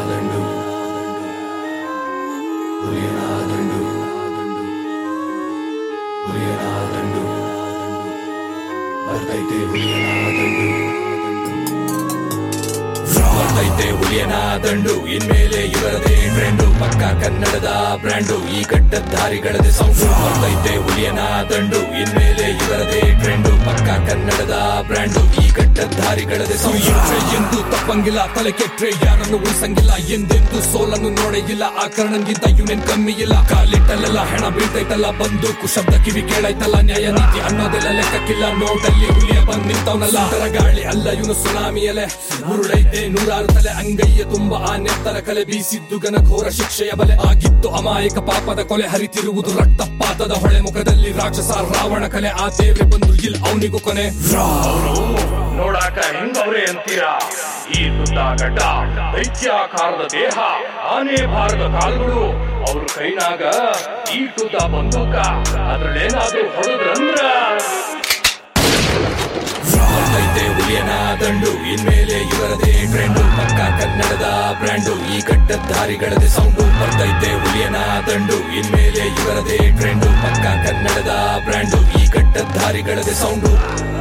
ಹುಲಿಯನಾದಂಡು ಹುಲಿಯನಾದಂಡು ಹುಲಿಯನಾದಂಡು ಬರ್ತೈತೆ ಹುಲಿಯನಾದಂಡು ಬರ್ತೈತೆ ಹುಲಿಯನ ದಂಡು ಇನ್ಮೇಲೆ ಇವರದೇ ಟ್ರೆಂಡು ಪಕ್ಕ ಕನ್ನಡದ ಬ್ರ್ಯಾಂಡು ಈ ಗಡ್ಡಧಾರಿಗಳದೆ ಸೌಂಡು ಬರ್ತೈತೆ ಹುಲಿಯನ ದಂಡು ಇನ್ಮೇಲೆ ಇವರದೇ ಟ್ರೆಂಡು ಪಕ್ಕ ಕನ್ನಡದ ಬ್ರ್ಯಾಂಡು ಈ ಗಡ್ಡಧಾರಿಗಳದೆ ಸೌಂಡು ಎಂದು ತಪ್ಪಂಗಿಲ್ಲ ತಲೆ ಕೆಟ್ರೆ ಯಾರನ್ನು ಉಳಿಸಂಗಿಲ್ಲ ಎಂದೆಂದು ಸೋಲನ್ನು ನೋಡಿಲ್ಲ ಆ ಕರ್ಣಂಗಿಂತ ಇವನೇನ್ ಕಮ್ಮಿ ಇಲ್ಲ ಕಾಲಿಟ್ಟಲ್ಲೆಲ್ಲ ಹೆಣ ಬೀಳ್ತೈತಲ್ಲ ಬಂದು ಕುಶಬ್ದ ಕಿವಿ ಕೇಳೈತಲ್ಲ ನ್ಯಾಯ ನೀತಿ ಅನ್ನೋದೆಲ್ಲ ಲೆಕ್ಕಕ್ಕಿಲ್ಲ ನೋಟಲ್ಲಿ ಹುಲಿಯ ಬಂದ್ ನಿಂತವನಲ್ಲ ತರ ಗಾಳಿ ಅಲ್ಲ ಇವನು ಸುನಾಮಿಯಲೆ ಉರುಳೈತೆ ನೂರಾರು ತಲೆ ಅಂಗೈಯ ತುಂಬ ಆ ನೆತ್ತರ ಕಲೆ ಬೀಸಿದ್ದು ಘನಘೋರ ಶಿಕ್ಷೆಯ ಬಲೆ ಆಗಿತ್ತು ಅಮಾಯಕ ಪಾಪದ ಕೊಲೆ ಹರಿತಿರುವುದು ರಕ್ತಪಾತದ ಹೊಳೆ ಮುಖದಲ್ಲಿ ರಾಕ್ಷಸ ರಾವಣ ಕಲೆ ಆ ದೇವ್ರೆ ಬಂದು ಇಲ್ಲಿ ಅವನಿಗೂ ಕೊನೆ ಅವರು ನೋಡಾಕ ಹೆಂಗವ್ರೆ ಅಂತೀರಾ ಈ ದುಡ್ಡ ಗಡ್ಡ ದೈತ್ಯಾಕಾರದ ದೇಹ ಆನೆ ಭಾರದ ಕಾಲ್ಗಳು ಅವ್ರ ಕೈನಾಗ ಈ ಟುದ್ದ ಬಂದೂಕ ಅದ್ರಲ್ಲೇನಾದ್ರೂ ಹೊಡೆದ್ರಂದ್ರ ಬರ್ತೈತೆ ಹುಲಿಯನ ದಂಡು ಇನ್ಮೇಲೆ ಇವರದೇ ಟ್ರೆಂಡು ಪಕ್ಕ ಕನ್ನಡದ ಬ್ರ್ಯಾಂಡು ಈ ಗಡ್ಡಧಾರಿಗಳದೆ ಸೌಂಡು ಬರ್ತೈತೆ ಹುಲಿಯನ ದಂಡು ಇನ್ಮೇಲೆ ಇವರದೇ ಟ್ರೆಂಡು ಪಕ್ಕ ಕನ್ನಡದ ಬ್ರ್ಯಾಂಡು ಈ ಗಡ್ಡಧಾರಿಗಳದೆ ಸೌಂಡು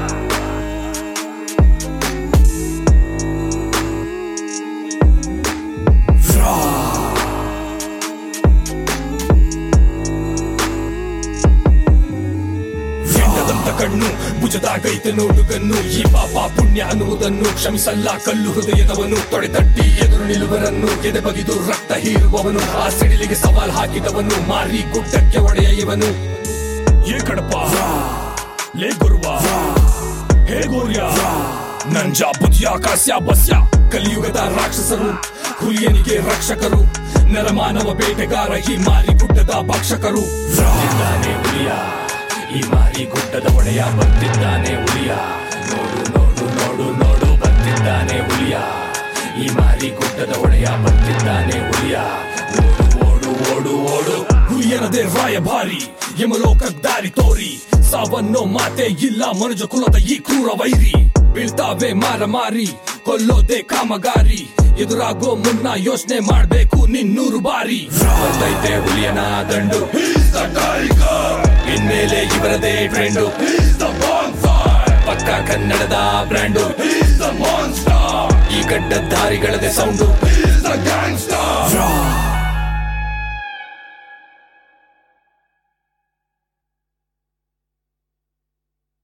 ಕೆಂಡದಂತ ಕಣ್ಣು ಭುಜದಾಗೈತೆ ನೋಡು ಗನ್ನು ಈ ಪಾಪ ಪುಣ್ಯ ಅನ್ನುವುದನ್ನು ಕ್ಷಮಿಸಲ್ಲ ಕಲ್ಲು ಹೃದಯದವನು ತೊಡೆತಟ್ಟಿ ಎದುರು ನಿಲ್ಲುವರನ್ನು ಎದೆ ಬಗಿದು ರಕ್ತ ಹೀರುವವನು ಆ ಸಿಡಿಲಿಗೆ ಸವಾಲ್ ಹಾಕಿದವನು ಮಾರಿ ಗುಡ್ಡಕ್ಕೆ ಒಡೆಯ ಇವನು ಏ ಕಡಪ ಲೇ ಗುರುವ ಹೇ ಗೋರ್ಯ ನಂಜ ಬುದ್ಧಿಯ ಕಾಸ್ಯ ಬಸ್ಯ ಕಲಿಯುಗದ ರಾಕ್ಷಸರು ಹುಲಿಯನಿಗೆ ರಕ್ಷಕರು ನರಮಾನವ ಬೇಟೆಗಾರ ಈ ಮಾರಿ ಗುಡ್ಡದ ಭಕ್ಷಕರು ಬಂದಿದ್ದಾನೆ ಹುಲಿಯ ಈ ಮಾರಿ ಗುಡ್ಡದ ಒಡೆಯ ಬಂದಿದ್ದಾನೆ ಹುಲಿಯ ನೋಡು ನೋಡು ನೋಡು ನೋಡು ಬಂದಿದ್ದಾನೆ ಹುಲಿಯ ಈ ಮಾರಿ ಗುಡ್ಡದ ಒಡೆಯ ಬಂದಿದ್ದಾನೆ ಹುಲಿಯ ಓಡು ಓಡು ಓಡು ಓಡು ಹುಲಿಯನದೇ ರಾಯಭಾರಿ ಯಮಲೋಕ ದಾರಿ ತೋರಿ ಸಾವನ್ನೋ ಮಾತೆ ಇಲ್ಲ ಮನುಜ ಕುಲದ ಈ ಕ್ರೂರ ವೈರಿ ಬೀಳ್ತಾವೆ ಮಾರ ಮಾರಿ ಕೊಲ್ಲೋದೆ ಕಾಮಗಾರಿ ಎದುರಾಗೋ ಮುನ್ನ ಯೋಚನೆ ಮಾಡ್ಬೇಕು ನಿನ್ನೂರು ಬಾರಿ ಬರ್ತೈತೆ ಹುಲಿಯನ ದಂಡು ಇನ್ಮೇಲೆ ಇವರದೇ ಟ್ರೆಂಡು ಪಕ್ಕ ಕನ್ನಡದ ಬ್ರ್ಯಾಂಡು ಈ ಗಡ್ಡಧಾರಿಗಳದೆ ಸೌಂಡು